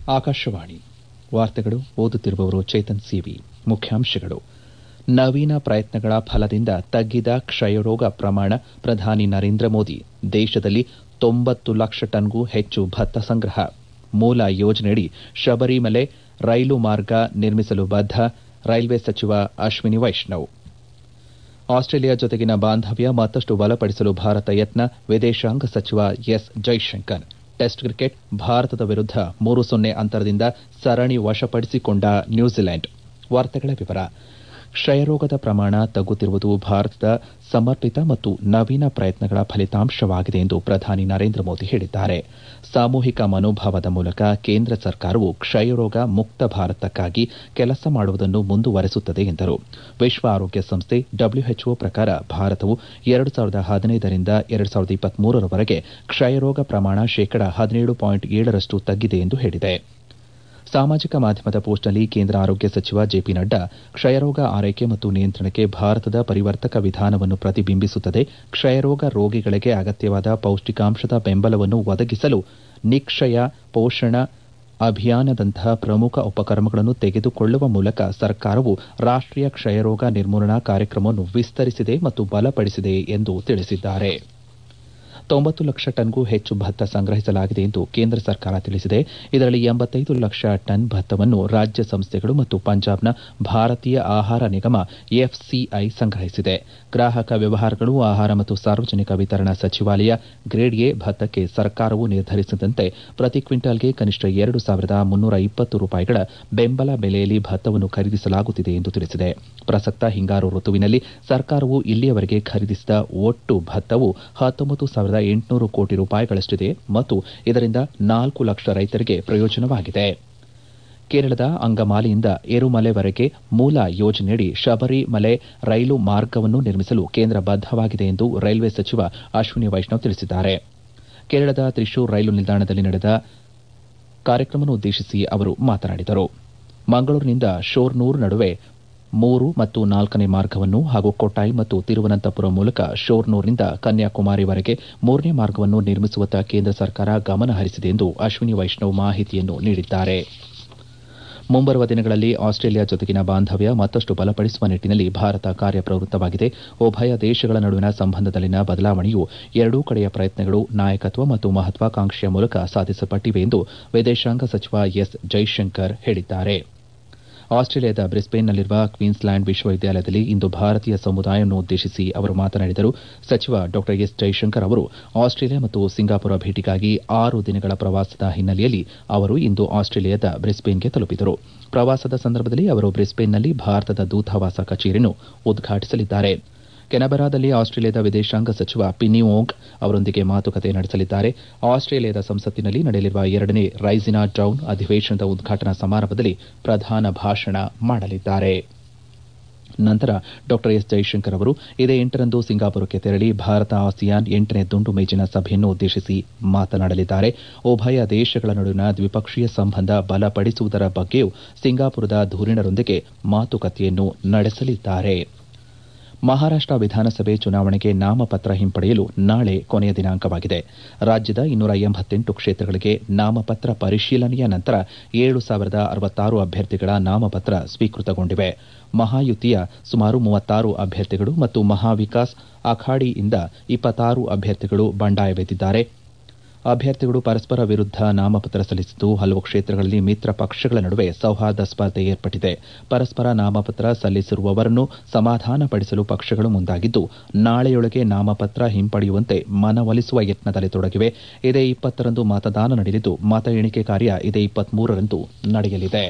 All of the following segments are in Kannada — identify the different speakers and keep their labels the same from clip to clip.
Speaker 1: ಆಕಾಶವಾಣಿ ವಾರ್ತೆಗಳು ಓದುತ್ತಿರುವವರು ಚೇತನ್ ಸಿವಿ ಮುಖ್ಯಾಂಶಗಳು ನವೀನ ಪ್ರಯತ್ನಗಳ ಫಲದಿಂದ ತಗ್ಗಿದ ಕ್ಷಯರೋಗ ಪ್ರಮಾಣ ಪ್ರಧಾನಿ ನರೇಂದ್ರ ಮೋದಿ ದೇಶದಲ್ಲಿ ತೊಂಬತ್ತು ಲಕ್ಷ ಟನ್ಗೂ ಹೆಚ್ಚು ಭತ್ತ ಸಂಗ್ರಹ ಮೂಲ ಯೋಜನೆಯಡಿ ಶಬರಿಮಲೆ ರೈಲು ಮಾರ್ಗ ನಿರ್ಮಿಸಲು ಬದ್ದ ರೈಲ್ವೆ ಸಚಿವ ಅಶ್ವಿನಿ ವೈಷ್ಣವ್ ಆಸ್ಟ್ರೇಲಿಯಾ ಜೊತೆಗಿನ ಬಾಂಧವ್ಯ ಮತ್ತಷ್ಟು ಬಲಪಡಿಸಲು ಭಾರತ ಯತ್ನ ವಿದೇಶಾಂಗ ಸಚಿವ ಎಸ್ ಜೈಶಂಕರ್ ಟೆಸ್ಟ್ ಕ್ರಿಕೆಟ್ ಭಾರತದ ವಿರುದ್ದ ಮೂರು ಸೊನ್ನೆ ಅಂತರದಿಂದ ಸರಣಿ ವಶಪಡಿಸಿಕೊಂಡ ನ್ಯೂಜಿಲೆಂಡ್ ವಾರ್ತೆಗಳ ವಿವರ ಕ್ಷಯರೋಗದ ಪ್ರಮಾಣ ತಗ್ಗುತ್ತಿರುವುದು ಭಾರತದ ಸಮರ್ಪಿತ ಮತ್ತು ನವೀನ ಪ್ರಯತ್ನಗಳ ಫಲಿತಾಂಶವಾಗಿದೆ ಎಂದು ಪ್ರಧಾನಿ ನರೇಂದ್ರ ಮೋದಿ ಹೇಳಿದ್ದಾರೆ ಸಾಮೂಹಿಕ ಮನೋಭಾವದ ಮೂಲಕ ಕೇಂದ್ರ ಸರ್ಕಾರವು ಕ್ಷಯರೋಗ ಮುಕ್ತ ಭಾರತಕ್ಕಾಗಿ ಕೆಲಸ ಮಾಡುವುದನ್ನು ಮುಂದುವರೆಸುತ್ತದೆ ಎಂದರು ವಿಶ್ವ ಆರೋಗ್ಯ ಸಂಸ್ಥೆ ಡಬ್ಲ್ಯೂಎಚ್ಒ ಪ್ರಕಾರ ಭಾರತವು ಎರಡು ಸಾವಿರದ ಹದಿನೈದರಿಂದ ಎರಡು ಸಾವಿರದ ಇಪ್ಪತ್ಮೂರರವರೆಗೆ ಕ್ಷಯರೋಗ ಪ್ರಮಾಣ ಶೇಕಡ ಹದಿನೇಳು ಪಾಯಿಂಟ್ ಏಳರಷ್ಟು ತಗ್ಗಿದೆ ಎಂದು ಹೇಳಿದೆ ಸಾಮಾಜಿಕ ಮಾಧ್ಯಮದ ಪೋಸ್ಟ್ನಲ್ಲಿ ಕೇಂದ್ರ ಆರೋಗ್ಯ ಸಚಿವ ಜೆಪಿ ನಡ್ಡಾ ಕ್ಷಯರೋಗ ಆರೈಕೆ ಮತ್ತು ನಿಯಂತ್ರಣಕ್ಕೆ ಭಾರತದ ಪರಿವರ್ತಕ ವಿಧಾನವನ್ನು ಪ್ರತಿಬಿಂಬಿಸುತ್ತದೆ ಕ್ಷಯರೋಗ ರೋಗಿಗಳಿಗೆ ಅಗತ್ಯವಾದ ಪೌಷ್ಟಿಕಾಂಶದ ಬೆಂಬಲವನ್ನು ಒದಗಿಸಲು ನಿಕ್ಷಯ ಪೋಷಣ ಅಭಿಯಾನದಂತಹ ಪ್ರಮುಖ ಉಪಕ್ರಮಗಳನ್ನು ತೆಗೆದುಕೊಳ್ಳುವ ಮೂಲಕ ಸರ್ಕಾರವು ರಾಷ್ಟೀಯ ಕ್ಷಯರೋಗ ನಿರ್ಮೂಲನಾ ಕಾರ್ಯಕ್ರಮವನ್ನು ವಿಸ್ತರಿಸಿದೆ ಮತ್ತು ಬಲಪಡಿಸಿದೆ ಎಂದು ತಿಳಿಸಿದ್ದಾರೆ ತೊಂಬತ್ತು ಲಕ್ಷ ಟನ್ಗೂ ಹೆಚ್ಚು ಭತ್ತ ಸಂಗ್ರಹಿಸಲಾಗಿದೆ ಎಂದು ಕೇಂದ್ರ ಸರ್ಕಾರ ತಿಳಿಸಿದೆ ಇದರಲ್ಲಿ ಎಂಬತ್ತೈದು ಲಕ್ಷ ಟನ್ ಭತ್ತವನ್ನು ರಾಜ್ಯ ಸಂಸ್ಥೆಗಳು ಮತ್ತು ಪಂಜಾಬ್ನ ಭಾರತೀಯ ಆಹಾರ ನಿಗಮ ಎಫ್ಸಿಐ ಸಂಗ್ರಹಿಸಿದೆ ಗ್ರಾಹಕ ವ್ಯವಹಾರಗಳು ಆಹಾರ ಮತ್ತು ಸಾರ್ವಜನಿಕ ವಿತರಣಾ ಸಚಿವಾಲಯ ಗ್ರೇಡ್ ಎ ಭತ್ತಕ್ಕೆ ಸರ್ಕಾರವು ನಿರ್ಧರಿಸಿದಂತೆ ಪ್ರತಿ ಕ್ವಿಂಟಾಲ್ಗೆ ಕನಿಷ್ಠ ಎರಡು ಸಾವಿರದ ಮುನ್ನೂರ ಇಪ್ಪತ್ತು ರೂಪಾಯಿಗಳ ಬೆಂಬಲ ಬೆಲೆಯಲ್ಲಿ ಭತ್ತವನ್ನು ಖರೀದಿಸಲಾಗುತ್ತಿದೆ ಎಂದು ತಿಳಿಸಿದೆ ಪ್ರಸಕ್ತ ಹಿಂಗಾರು ಋತುವಿನಲ್ಲಿ ಸರ್ಕಾರವು ಇಲ್ಲಿಯವರೆಗೆ ಖರೀದಿಸಿದ ಒಟ್ಟು ಭತ್ತವು ಹತ್ತೊಂಬತ್ತು ಸಾವಿರದ ಎಂಟುನೂರು ಕೋಟಿ ರೂಪಾಯಿಗಳಷ್ಟಿದೆ ಮತ್ತು ಇದರಿಂದ ನಾಲ್ಕು ಲಕ್ಷ ರೈತರಿಗೆ ಪ್ರಯೋಜನವಾಗಿದೆ ಕೇರಳದ ಅಂಗಮಾಲಿಯಿಂದ ಏರುಮಲೆವರೆಗೆ ಮೂಲ ಯೋಜನೆಯಡಿ ಶಬರಿಮಲೆ ರೈಲು ಮಾರ್ಗವನ್ನು ನಿರ್ಮಿಸಲು ಕೇಂದ್ರ ಬದ್ದವಾಗಿದೆ ಎಂದು ರೈಲ್ವೆ ಸಚಿವ ಅಶ್ವಿನಿ ವೈಷ್ಣವ್ ತಿಳಿಸಿದ್ದಾರೆ ಕೇರಳದ ತ್ರಿಶೂರ್ ರೈಲು ನಿಲ್ದಾಣದಲ್ಲಿ ನಡೆದ ಕಾರ್ಯಕ್ರಮವನ್ನುದ್ದೇಶಿಸಿ ಅವರು ಮಾತನಾಡಿದರು ಮಂಗಳೂರಿನಿಂದ ಶೋರ್ನೂರ್ ನಡುವೆ ಮೂರು ಮತ್ತು ನಾಲ್ಕನೇ ಮಾರ್ಗವನ್ನು ಹಾಗೂ ಕೊಟ್ಟಾಯಿ ಮತ್ತು ತಿರುವನಂತಪುರಂ ಮೂಲಕ ಶೋರ್ನೂರ್ನಿಂದ ಕನ್ಯಾಕುಮಾರಿವರೆಗೆ ಮೂರನೇ ಮಾರ್ಗವನ್ನು ನಿರ್ಮಿಸುವತ್ತ ಕೇಂದ್ರ ಸರ್ಕಾರ ಗಮನ ಹರಿಸಿದೆ ಎಂದು ಅಶ್ವಿನಿ ವೈಷ್ಣವ್ ಮಾಹಿತಿಯನ್ನು ನೀಡಿದ್ದಾರೆ ಮುಂಬರುವ ದಿನಗಳಲ್ಲಿ ಆಸ್ಟ್ರೇಲಿಯಾ ಜೊತೆಗಿನ ಬಾಂಧವ್ಯ ಮತ್ತಷ್ಟು ಬಲಪಡಿಸುವ ನಿಟ್ಟಿನಲ್ಲಿ ಭಾರತ ಕಾರ್ಯಪ್ರವೃತ್ತವಾಗಿದೆ ಉಭಯ ದೇಶಗಳ ನಡುವಿನ ಸಂಬಂಧದಲ್ಲಿನ ಬದಲಾವಣೆಯು ಎರಡೂ ಕಡೆಯ ಪ್ರಯತ್ನಗಳು ನಾಯಕತ್ವ ಮತ್ತು ಮಹತ್ವಾಕಾಂಕ್ಷೆಯ ಮೂಲಕ ಸಾಧಿಸಲ್ಪಟ್ಟಿವೆ ಎಂದು ವಿದೇಶಾಂಗ ಸಚಿವ ಎಸ್ ಜೈಶಂಕರ್ ಹೇಳಿದ್ದಾರೆ ಆಸ್ಟ್ರೇಲಿಯಾದ ಬ್ರಿಸ್ಬೇನ್ನಲ್ಲಿರುವ ಕ್ವೀನ್ಸ್ಲ್ಯಾಂಡ್ ವಿಶ್ವವಿದ್ಯಾಲಯದಲ್ಲಿ ಇಂದು ಭಾರತೀಯ ಸಮುದಾಯವನ್ನು ಉದ್ದೇಶಿಸಿ ಅವರು ಮಾತನಾಡಿದರು ಸಚಿವ ಡಾ ಎಸ್ ಜೈಶಂಕರ್ ಅವರು ಆಸ್ಟ್ರೇಲಿಯಾ ಮತ್ತು ಸಿಂಗಾಪುರ ಭೇಟಿಗಾಗಿ ಆರು ದಿನಗಳ ಪ್ರವಾಸದ ಹಿನ್ನೆಲೆಯಲ್ಲಿ ಅವರು ಇಂದು ಆಸ್ಟ್ರೇಲಿಯಾದ ಬ್ರಿಸ್ಬೇನ್ಗೆ ತಲುಪಿದರು ಪ್ರವಾಸದ ಸಂದರ್ಭದಲ್ಲಿ ಅವರು ಬ್ರಿಸ್ಬೇನ್ನಲ್ಲಿ ಭಾರತದ ದೂತಾವಾಸ ಕಚೇರಿಯನ್ನು ಉದ್ಘಾಟಿಸಲಿದ್ದಾರೆ ಕೆನಬೆರಾದಲ್ಲಿ ಆಸ್ಟ್ರೇಲಿಯಾದ ವಿದೇಶಾಂಗ ಸಚಿವ ಪಿನ್ನಿ ಓಂಗ್ ಅವರೊಂದಿಗೆ ಮಾತುಕತೆ ನಡೆಸಲಿದ್ದಾರೆ ಆಸ್ಟ್ರೇಲಿಯಾದ ಸಂಸತ್ತಿನಲ್ಲಿ ನಡೆಯಲಿರುವ ಎರಡನೇ ರೈಸಿನಾ ಡೌನ್ ಅಧಿವೇಶನದ ಉದ್ಘಾಟನಾ ಸಮಾರಂಭದಲ್ಲಿ ಪ್ರಧಾನ ಭಾಷಣ ಮಾಡಲಿದ್ದಾರೆ ನಂತರ ಡಾ ಎಸ್ ಜೈಶಂಕರ್ ಅವರು ಇದೇ ಎಂಟರಂದು ಸಿಂಗಾಪುರಕ್ಕೆ ತೆರಳಿ ಭಾರತ ಆಸಿಯಾನ್ ಎಂಟನೇ ದುಂಡು ಮೇಜಿನ ಸಭೆಯನ್ನು ಉದ್ದೇಶಿಸಿ ಮಾತನಾಡಲಿದ್ದಾರೆ ಉಭಯ ದೇಶಗಳ ನಡುವಿನ ದ್ವಿಪಕ್ಷೀಯ ಸಂಬಂಧ ಬಲಪಡಿಸುವುದರ ಬಗ್ಗೆಯೂ ಸಿಂಗಾಪುರದ ಧುರೀಣರೊಂದಿಗೆ ಮಾತುಕತೆಯನ್ನು ನಡೆಸಲಿದ್ದಾರೆ ಮಹಾರಾಷ್ಟ ವಿಧಾನಸಭೆ ಚುನಾವಣೆಗೆ ನಾಮಪತ್ರ ಹಿಂಪಡೆಯಲು ನಾಳೆ ಕೊನೆಯ ದಿನಾಂಕವಾಗಿದೆ ರಾಜ್ಯದ ಇನ್ನೂರ ಎಂಬತ್ತೆಂಟು ಕ್ಷೇತ್ರಗಳಿಗೆ ನಾಮಪತ್ರ ಪರಿಶೀಲನೆಯ ನಂತರ ಏಳು ಸಾವಿರದ ಅರವತ್ತಾರು ಅಭ್ಯರ್ಥಿಗಳ ನಾಮಪತ್ರ ಸ್ವೀಕೃತಗೊಂಡಿವೆ ಮಹಾಯುತಿಯ ಸುಮಾರು ಮೂವತ್ತಾರು ಅಭ್ಯರ್ಥಿಗಳು ಮತ್ತು ಮಹಾವಿಕಾಸ್ ಅಘಾಡಿಯಿಂದ ಇಪ್ಪತ್ತಾರು ಅಭ್ಯರ್ಥಿಗಳು ಬಂಡಾಯವೆದ್ದಿದ್ದಾರೆ ಅಭ್ಯರ್ಥಿಗಳು ಪರಸ್ಪರ ವಿರುದ್ದ ನಾಮಪತ್ರ ಸಲ್ಲಿಸಿದ್ದು ಹಲವು ಕ್ಷೇತ್ರಗಳಲ್ಲಿ ಮಿತ್ರ ಪಕ್ಷಗಳ ನಡುವೆ ಸೌಹಾರ್ದ ಸ್ಪರ್ಧೆ ಏರ್ಪಟ್ಟಿದೆ ಪರಸ್ಪರ ನಾಮಪತ್ರ ಸಲ್ಲಿಸಿರುವವರನ್ನು ಸಮಾಧಾನಪಡಿಸಲು ಪಕ್ಷಗಳು ಮುಂದಾಗಿದ್ದು ನಾಳೆಯೊಳಗೆ ನಾಮಪತ್ರ ಹಿಂಪಡೆಯುವಂತೆ ಮನವೊಲಿಸುವ ಯತ್ನದಲ್ಲಿ ತೊಡಗಿವೆ ಇದೇ ಇಪ್ಪತ್ತರಂದು ಮತದಾನ ನಡೆಯಲಿದ್ದು ಮತ ಎಣಿಕೆ ಕಾರ್ಯ ಇದೇ ಇಪ್ಪತ್ಮೂರರಂದು ನಡೆಯಲಿದೆ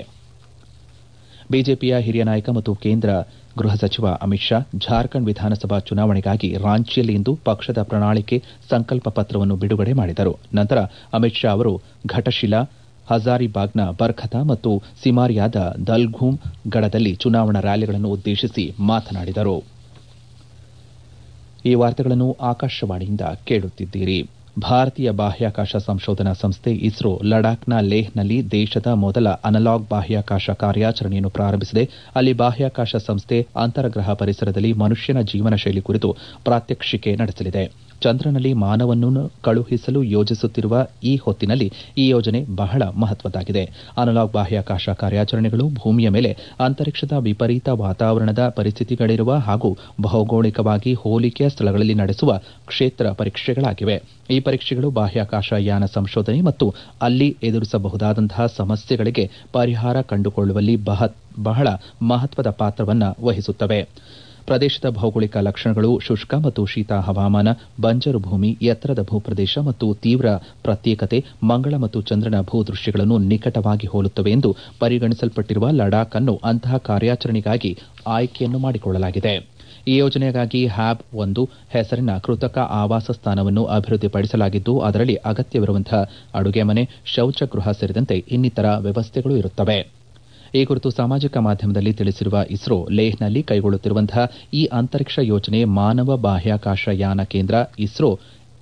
Speaker 1: ಬಿಜೆಪಿಯ ಹಿರಿಯ ನಾಯಕ ಮತ್ತು ಕೇಂದ್ರ ಗೃಹ ಸಚಿವ ಅಮಿತ್ ಶಾ ಜಾರ್ಖಂಡ್ ವಿಧಾನಸಭಾ ಚುನಾವಣೆಗಾಗಿ ರಾಂಚಿಯಲ್ಲಿ ಇಂದು ಪಕ್ಷದ ಪ್ರಣಾಳಿಕೆ ಸಂಕಲ್ಪ ಪತ್ರವನ್ನು ಬಿಡುಗಡೆ ಮಾಡಿದರು ನಂತರ ಅಮಿತ್ ಶಾ ಅವರು ಘಟಶಿಲಾ ಹಜಾರಿಬಾಗ್ನ ಬರ್ಖತಾ ಮತ್ತು ಸಿಮಾರಿಯಾದ ದಲ್ಘೂಮ್ ಗಢದಲ್ಲಿ ಚುನಾವಣಾ ರ್ಯಾಲಿಗಳನ್ನು ಉದ್ದೇಶಿಸಿ ಮಾತನಾಡಿದರು ಈ ವಾರ್ತೆಗಳನ್ನು ಆಕಾಶವಾಣಿಯಿಂದ ಕೇಳುತ್ತಿದ್ದೀರಿ ಭಾರತೀಯ ಬಾಹ್ಯಾಕಾಶ ಸಂಶೋಧನಾ ಸಂಸ್ಥೆ ಇಸ್ರೋ ಲಡಾಖ್ನ ಲೇಹ್ನಲ್ಲಿ ದೇಶದ ಮೊದಲ ಅನಲಾಗ್ ಬಾಹ್ಯಾಕಾಶ ಕಾರ್ಯಾಚರಣೆಯನ್ನು ಪ್ರಾರಂಭಿಸಿದೆ ಅಲ್ಲಿ ಬಾಹ್ಯಾಕಾಶ ಸಂಸ್ಥೆ ಅಂತರಗ್ರಹ ಪರಿಸರದಲ್ಲಿ ಮನುಷ್ಯನ ಜೀವನ ಶೈಲಿ ಕುರಿತು ಪ್ರಾತ್ಯಕ್ಷಿಕೆ ನಡೆಸಲಿದೆ ಚಂದ್ರನಲ್ಲಿ ಮಾನವನನ್ನು ಕಳುಹಿಸಲು ಯೋಜಿಸುತ್ತಿರುವ ಈ ಹೊತ್ತಿನಲ್ಲಿ ಈ ಯೋಜನೆ ಬಹಳ ಮಹತ್ವದ್ದಾಗಿದೆ ಅನಲಾಗ್ ಬಾಹ್ಯಾಕಾಶ ಕಾರ್ಯಾಚರಣೆಗಳು ಭೂಮಿಯ ಮೇಲೆ ಅಂತರಿಕ್ಷದ ವಿಪರೀತ ವಾತಾವರಣದ ಪರಿಸ್ಥಿತಿಗಳಿರುವ ಹಾಗೂ ಭೌಗೋಳಿಕವಾಗಿ ಹೋಲಿಕೆಯ ಸ್ಥಳಗಳಲ್ಲಿ ನಡೆಸುವ ಕ್ಷೇತ್ರ ಪರೀಕ್ಷೆಗಳಾಗಿವೆ ಈ ಪರೀಕ್ಷೆಗಳು ಬಾಹ್ಯಾಕಾಶ ಯಾನ ಸಂಶೋಧನೆ ಮತ್ತು ಅಲ್ಲಿ ಎದುರಿಸಬಹುದಾದಂತಹ ಸಮಸ್ಯೆಗಳಿಗೆ ಪರಿಹಾರ ಕಂಡುಕೊಳ್ಳುವಲ್ಲಿ ಬಹಳ ಮಹತ್ವದ ಪಾತ್ರವನ್ನು ವಹಿಸುತ್ತವೆ ಪ್ರದೇಶದ ಭೌಗೋಳಿಕ ಲಕ್ಷಣಗಳು ಶುಷ್ಕ ಮತ್ತು ಶೀತ ಹವಾಮಾನ ಬಂಜರು ಭೂಮಿ ಎತ್ತರದ ಭೂಪ್ರದೇಶ ಮತ್ತು ತೀವ್ರ ಪ್ರತ್ಯೇಕತೆ ಮಂಗಳ ಮತ್ತು ಚಂದ್ರನ ಭೂದೃಶ್ಯಗಳನ್ನು ನಿಕಟವಾಗಿ ಹೋಲುತ್ತವೆ ಎಂದು ಪರಿಗಣಿಸಲ್ಪಟ್ಟಿರುವ ಲಡಾಖ್ ಅನ್ನು ಅಂತಹ ಕಾರ್ಯಾಚರಣೆಗಾಗಿ ಆಯ್ಕೆಯನ್ನು ಮಾಡಿಕೊಳ್ಳಲಾಗಿದೆ ಈ ಯೋಜನೆಗಾಗಿ ಹ್ಯಾಬ್ ಒಂದು ಹೆಸರಿನ ಕೃತಕ ಆವಾಸ ಸ್ಥಾನವನ್ನು ಅಭಿವೃದ್ಧಿಪಡಿಸಲಾಗಿದ್ದು ಅದರಲ್ಲಿ ಅಗತ್ಯವಿರುವಂತಹ ಅಡುಗೆ ಮನೆ ಶೌಚಗೃಹ ಸೇರಿದಂತೆ ಇನ್ನಿತರ ವ್ಯವಸ್ಥೆಗಳು ಇರುತ್ತವೆ ಈ ಕುರಿತು ಸಾಮಾಜಿಕ ಮಾಧ್ಯಮದಲ್ಲಿ ತಿಳಿಸಿರುವ ಇಸ್ರೋ ಲೇಹ್ನಲ್ಲಿ ಕೈಗೊಳ್ಳುತ್ತಿರುವಂತಹ ಈ ಅಂತರಿಕ್ಷ ಯೋಜನೆ ಮಾನವ ಬಾಹ್ಯಾಕಾಶ ಯಾನ ಕೇಂದ್ರ ಇಸ್ರೋ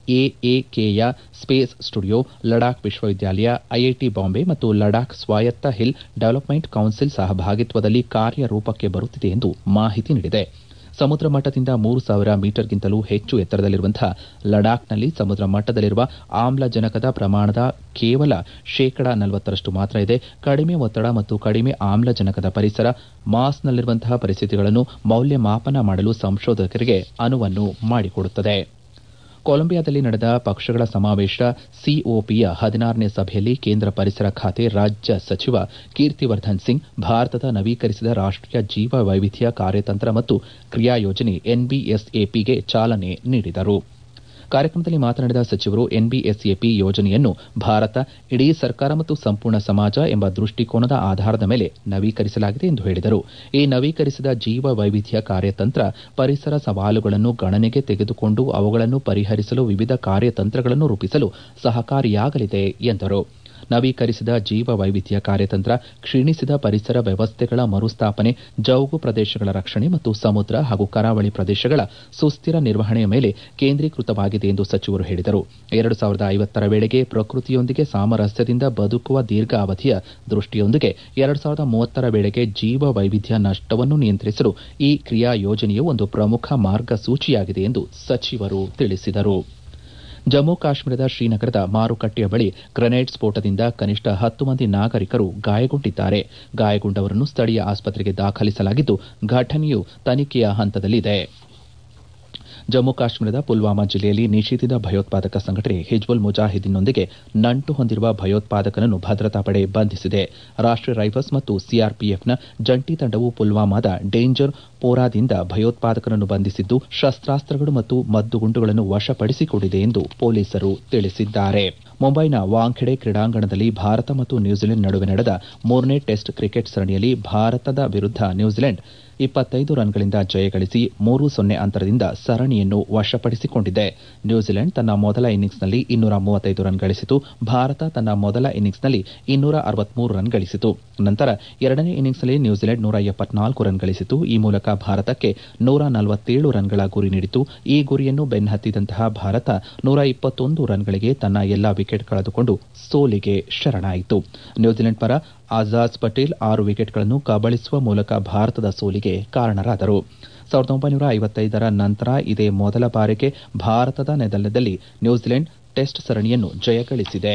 Speaker 1: ಎಎಕೆಯ ಸ್ಪೇಸ್ ಸ್ಟುಡಿಯೋ ಲಡಾಖ್ ವಿಶ್ವವಿದ್ಯಾಲಯ ಐಐಟಿ ಬಾಂಬೆ ಮತ್ತು ಲಡಾಖ್ ಸ್ವಾಯತ್ತ ಹಿಲ್ ಡೆವಲಪ್ಮೆಂಟ್ ಕೌನ್ಸಿಲ್ ಸಹಭಾಗಿತ್ವದಲ್ಲಿ ಕಾರ್ಯರೂಪಕ್ಕೆ ಬರುತ್ತಿದೆ ಎಂದು ಮಾಹಿತಿ ನೀಡಿದೆ ಸಮುದ್ರ ಮಟ್ಟದಿಂದ ಮೂರು ಸಾವಿರ ಮೀಟರ್ಗಿಂತಲೂ ಹೆಚ್ಚು ಎತ್ತರದಲ್ಲಿರುವಂತಹ ಲಡಾಖ್ನಲ್ಲಿ ಸಮುದ್ರ ಮಟ್ಟದಲ್ಲಿರುವ ಆಮ್ಲಜನಕದ ಪ್ರಮಾಣದ ಕೇವಲ ಶೇಕಡಾ ನಲವತ್ತರಷ್ಟು ಮಾತ್ರ ಇದೆ ಕಡಿಮೆ ಒತ್ತಡ ಮತ್ತು ಕಡಿಮೆ ಆಮ್ಲಜನಕದ ಪರಿಸರ ಮಾಸ್ನಲ್ಲಿರುವಂತಹ ಪರಿಸ್ಥಿತಿಗಳನ್ನು ಮೌಲ್ಯಮಾಪನ ಮಾಡಲು ಸಂಶೋಧಕರಿಗೆ ಅನುವನ್ನು ಮಾಡಿಕೊಡುತ್ತದೆ ಕೊಲಂಬಿಯಾದಲ್ಲಿ ನಡೆದ ಪಕ್ಷಗಳ ಸಮಾವೇಶ ಸಿಒಪಿಯ ಹದಿನಾರನೇ ಸಭೆಯಲ್ಲಿ ಕೇಂದ್ರ ಪರಿಸರ ಖಾತೆ ರಾಜ್ಯ ಸಚಿವ ಕೀರ್ತಿವರ್ಧನ್ ಸಿಂಗ್ ಭಾರತದ ನವೀಕರಿಸಿದ ರಾಷ್ಟೀಯ ಜೀವ ವೈವಿಧ್ಯ ಕಾರ್ಯತಂತ್ರ ಮತ್ತು ಕ್ರಿಯಾಯೋಜನೆ ಎನ್ಬಿಎಸ್ಎಪಿಗೆ ಚಾಲನೆ ನೀಡಿದರು ಕಾರ್ಯಕ್ರಮದಲ್ಲಿ ಮಾತನಾಡಿದ ಸಚಿವರು ಎನ್ಬಿಎಸ್ಎಪಿ ಯೋಜನೆಯನ್ನು ಭಾರತ ಇಡೀ ಸರ್ಕಾರ ಮತ್ತು ಸಂಪೂರ್ಣ ಸಮಾಜ ಎಂಬ ದೃಷ್ಟಿಕೋನದ ಆಧಾರದ ಮೇಲೆ ನವೀಕರಿಸಲಾಗಿದೆ ಎಂದು ಹೇಳಿದರು ಈ ನವೀಕರಿಸಿದ ಜೀವ ವೈವಿಧ್ಯ ಕಾರ್ಯತಂತ್ರ ಪರಿಸರ ಸವಾಲುಗಳನ್ನು ಗಣನೆಗೆ ತೆಗೆದುಕೊಂಡು ಅವುಗಳನ್ನು ಪರಿಹರಿಸಲು ವಿವಿಧ ಕಾರ್ಯತಂತ್ರಗಳನ್ನು ರೂಪಿಸಲು ಸಹಕಾರಿಯಾಗಲಿದೆ ಎಂದರು ನವೀಕರಿಸಿದ ಜೀವ ವೈವಿಧ್ಯ ಕಾರ್ಯತಂತ್ರ ಕ್ಷೀಣಿಸಿದ ಪರಿಸರ ವ್ಯವಸ್ಥೆಗಳ ಮರುಸ್ಥಾಪನೆ ಜೌಗು ಪ್ರದೇಶಗಳ ರಕ್ಷಣೆ ಮತ್ತು ಸಮುದ್ರ ಹಾಗೂ ಕರಾವಳಿ ಪ್ರದೇಶಗಳ ಸುಸ್ಥಿರ ನಿರ್ವಹಣೆಯ ಮೇಲೆ ಕೇಂದ್ರೀಕೃತವಾಗಿದೆ ಎಂದು ಸಚಿವರು ಹೇಳಿದರು ಎರಡು ಸಾವಿರದ ಐವತ್ತರ ವೇಳೆಗೆ ಪ್ರಕೃತಿಯೊಂದಿಗೆ ಸಾಮರಸ್ಯದಿಂದ ಬದುಕುವ ದೀರ್ಘ ಅವಧಿಯ ದೃಷ್ಟಿಯೊಂದಿಗೆ ಎರಡು ಸಾವಿರದ ಮೂವತ್ತರ ವೇಳೆಗೆ ಜೀವ ವೈವಿಧ್ಯ ನಷ್ಟವನ್ನು ನಿಯಂತ್ರಿಸಲು ಈ ಕ್ರಿಯಾ ಯೋಜನೆಯು ಒಂದು ಪ್ರಮುಖ ಮಾರ್ಗಸೂಚಿಯಾಗಿದೆ ಎಂದು ಸಚಿವರು ತಿಳಿಸಿದರು ಜಮ್ಮು ಕಾಶ್ಮೀರದ ಶ್ರೀನಗರದ ಮಾರುಕಟ್ಟೆಯ ಬಳಿ ಗ್ರೆನೇಡ್ ಸ್ಫೋಟದಿಂದ ಕನಿಷ್ಠ ಹತ್ತು ಮಂದಿ ನಾಗರಿಕರು ಗಾಯಗೊಂಡಿದ್ದಾರೆ ಗಾಯಗೊಂಡವರನ್ನು ಸ್ಥಳೀಯ ಆಸ್ಪತ್ರೆಗೆ ದಾಖಲಿಸಲಾಗಿದ್ದು ಘಟನೆಯು ತನಿಖೆಯ ಹಂತದಲ್ಲಿದೆ ಜಮ್ಮು ಕಾಶ್ಮೀರದ ಪುಲ್ವಾಮಾ ಜಿಲ್ಲೆಯಲ್ಲಿ ನಿಷೇಧಿತ ಭಯೋತ್ಪಾದಕ ಸಂಘಟನೆ ಹಿಜ್ಬುಲ್ ಮುಜಾಹಿದೀನ್ನೊಂದಿಗೆ ನಂಟು ಹೊಂದಿರುವ ಭಯೋತ್ಪಾದಕನನ್ನು ಭದ್ರತಾ ಪಡೆ ಬಂಧಿಸಿದೆ ರಾಷ್ಟೀಯ ರೈಫಲ್ಸ್ ಮತ್ತು ಸಿಆರ್ಪಿಎಫ್ನ ಜಂಟಿ ತಂಡವು ಪುಲ್ವಾಮಾದ ಡೇಂಜರ್ ಪೋರಾದಿಂದ ಭಯೋತ್ಪಾದಕನನ್ನು ಬಂಧಿಸಿದ್ದು ಶಸ್ತ್ರಾಸ್ತ್ರಗಳು ಮತ್ತು ಮದ್ದುಗುಂಡುಗಳನ್ನು ವಶಪಡಿಸಿಕೊಂಡಿದೆ ಎಂದು ಪೊಲೀಸರು ತಿಳಿಸಿದ್ದಾರೆ ಮುಂಬೈನ ವಾಂಖೆಡೆ ಕ್ರೀಡಾಂಗಣದಲ್ಲಿ ಭಾರತ ಮತ್ತು ನ್ಯೂಜಿಲೆಂಡ್ ನಡುವೆ ನಡೆದ ಮೂರನೇ ಟೆಸ್ಟ್ ಕ್ರಿಕೆಟ್ ಸರಣಿಯಲ್ಲಿ ಭಾರತದ ವಿರುದ್ಧ ನ್ಯೂಜಿಲೆಂಡ್ ಇಪ್ಪತ್ತೈದು ರನ್ಗಳಿಂದ ಜಯಗಳಿಸಿ ಮೂರು ಸೊನ್ನೆ ಅಂತರದಿಂದ ಸರಣಿಯನ್ನು ವಶಪಡಿಸಿಕೊಂಡಿದೆ ನ್ಯೂಜಿಲೆಂಡ್ ತನ್ನ ಮೊದಲ ಇನ್ನಿಂಗ್ಸ್ನಲ್ಲಿ ಇನ್ನೂರ ಮೂವತ್ತೈದು ರನ್ ಗಳಿಸಿತು ಭಾರತ ತನ್ನ ಮೊದಲ ಇನ್ನಿಂಗ್ಸ್ನಲ್ಲಿ ಇನ್ನೂರ ಅರವತ್ಮೂರು ರನ್ ಗಳಿಸಿತು ನಂತರ ಎರಡನೇ ಇನ್ನಿಂಗ್ಸ್ನಲ್ಲಿ ನ್ಯೂಜಿಲೆಂಡ್ ನೂರ ಎಪ್ಪತ್ನಾಲ್ಕು ರನ್ ಗಳಿಸಿತು ಈ ಮೂಲಕ ಭಾರತಕ್ಕೆ ನೂರ ನಲವತ್ತೇಳು ರನ್ಗಳ ಗುರಿ ನೀಡಿತು ಈ ಗುರಿಯನ್ನು ಬೆನ್ನಹತ್ತಿದಂತಹ ಭಾರತ ನೂರ ಇಪ್ಪತ್ತೊಂದು ರನ್ಗಳಿಗೆ ತನ್ನ ಎಲ್ಲಾ ವಿಕೆಟ್ ಕಳೆದುಕೊಂಡು ಸೋಲಿಗೆ ಶರಣಾಯಿತು ನ್ಯೂಜಿಲೆಂಡ್ ಪರ ಆಜಾಜ್ ಪಟೇಲ್ ಆರು ವಿಕೆಟ್ಗಳನ್ನು ಕಬಳಿಸುವ ಮೂಲಕ ಭಾರತದ ಸೋಲಿಗೆ ಕಾರಣರಾದರು ಸಾವಿರದ ಒಂಬೈನೂರ ಐವತ್ತೈದರ ನಂತರ ಇದೇ ಮೊದಲ ಬಾರಿಗೆ ಭಾರತದ ನೆಲದಲ್ಲಿ ನ್ಯೂಜಿಲೆಂಡ್ ಟೆಸ್ಟ್ ಸರಣಿಯನ್ನು ಜಯಗಳಿಸಿದೆ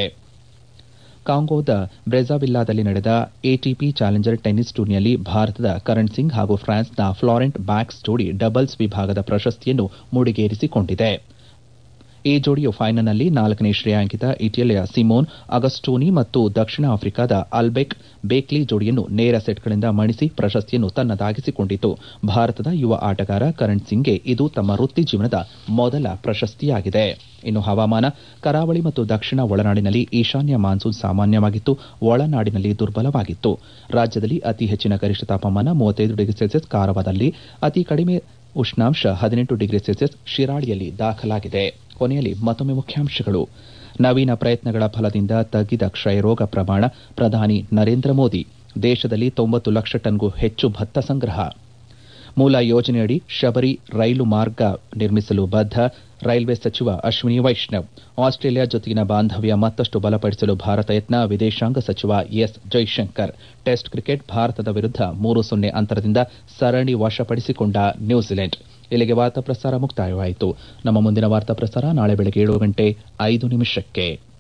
Speaker 1: ಕಾಂಗೋದ ಬ್ರೆಜಾವಿಲ್ಲಾದಲ್ಲಿ ನಡೆದ ಎಟಿಪಿ ಚಾಲೆಂಜರ್ ಟೆನ್ನಿಸ್ ಟೂರ್ನಿಯಲ್ಲಿ ಭಾರತದ ಕರಣ್ ಸಿಂಗ್ ಹಾಗೂ ಫ್ರಾನ್ಸ್ನ ಫ್ಲಾರೆಂಟ್ ಬ್ಯಾಕ್ಸ್ ಜೋಡಿ ಡಬಲ್ಸ್ ವಿಭಾಗದ ಪ್ರಶಸ್ತಿಯನ್ನು ಮುಡಿಗೇರಿಸಿಕೊಂಡಿದೆ ಈ ಜೋಡಿಯು ಫೈನಲ್ನಲ್ಲಿ ನಾಲ್ಕನೇ ಶ್ರೇಯಾಂಕಿತ ಇಟಲಿಯ ಸಿಮೋನ್ ಅಗಸ್ಟೋನಿ ಮತ್ತು ದಕ್ಷಿಣ ಆಫ್ರಿಕಾದ ಅಲ್ಬೆಕ್ ಬೇಕ್ಲಿ ಜೋಡಿಯನ್ನು ನೇರ ಸೆಟ್ಗಳಿಂದ ಮಣಿಸಿ ಪ್ರಶಸ್ತಿಯನ್ನು ತನ್ನದಾಗಿಸಿಕೊಂಡಿತು ಭಾರತದ ಯುವ ಆಟಗಾರ ಕರಣ್ ಸಿಂಗ್ಗೆ ಇದು ತಮ್ಮ ವೃತ್ತಿ ಜೀವನದ ಮೊದಲ ಪ್ರಶಸ್ತಿಯಾಗಿದೆ ಇನ್ನು ಹವಾಮಾನ ಕರಾವಳಿ ಮತ್ತು ದಕ್ಷಿಣ ಒಳನಾಡಿನಲ್ಲಿ ಈಶಾನ್ಯ ಮಾನ್ಸೂನ್ ಸಾಮಾನ್ಯವಾಗಿತ್ತು ಒಳನಾಡಿನಲ್ಲಿ ದುರ್ಬಲವಾಗಿತ್ತು ರಾಜ್ಯದಲ್ಲಿ ಅತಿ ಹೆಚ್ಚಿನ ಗರಿಷ್ಠ ತಾಪಮಾನ ಮೂವತ್ತೈದು ಡಿಗ್ರಿ ಸೆಲ್ಸಿಯಸ್ ಕಾರವಾರದಲ್ಲಿ ಅತಿ ಕಡಿಮೆ ಉಷ್ಣಾಂಶ ಹದಿನೆಂಟು ಡಿಗ್ರಿ ಸೆಲ್ಸಿಯಸ್ ಶಿರಾಳಿಯಲ್ಲಿ ದಾಖಲಾಗಿದೆ ಕೊನೆಯಲ್ಲಿ ಮತ್ತೊಮ್ಮೆ ಮುಖ್ಯಾಂಶಗಳು ನವೀನ ಪ್ರಯತ್ನಗಳ ಫಲದಿಂದ ತಗ್ಗಿದ ಕ್ಷಯರೋಗ ಪ್ರಮಾಣ ಪ್ರಧಾನಿ ನರೇಂದ್ರ ಮೋದಿ ದೇಶದಲ್ಲಿ ತೊಂಬತ್ತು ಲಕ್ಷ ಟನ್ಗೂ ಹೆಚ್ಚು ಭತ್ತ ಸಂಗ್ರಹ ಮೂಲ ಯೋಜನೆಯಡಿ ಶಬರಿ ರೈಲು ಮಾರ್ಗ ನಿರ್ಮಿಸಲು ಬದ್ಧ ರೈಲ್ವೆ ಸಚಿವ ಅಶ್ವಿನಿ ವೈಷ್ಣವ್ ಆಸ್ಟ್ರೇಲಿಯಾ ಜೊತೆಗಿನ ಬಾಂಧವ್ಯ ಮತ್ತಷ್ಟು ಬಲಪಡಿಸಲು ಭಾರತ ಯತ್ನ ವಿದೇಶಾಂಗ ಸಚಿವ ಎಸ್ ಜೈಶಂಕರ್ ಟೆಸ್ಟ್ ಕ್ರಿಕೆಟ್ ಭಾರತದ ವಿರುದ್ಧ ಮೂರು ಸೊನ್ನೆ ಅಂತರದಿಂದ ಸರಣಿ ವಶಪಡಿಸಿಕೊಂಡ ನ್ಯೂಜಿಲೆಂಡ್ ಇಲ್ಲಿಗೆ ವಾರ್ತಾ ಪ್ರಸಾರ ಮುಕ್ತಾಯವಾಯಿತು ನಮ್ಮ ಮುಂದಿನ ವಾರ್ತಾ ಪ್ರಸಾರ ನಾಳೆ ಬೆಳಗ್ಗೆ ಏಳು ಗಂಟೆ ಐದು ನಿಮಿಷಕ್ಕೆ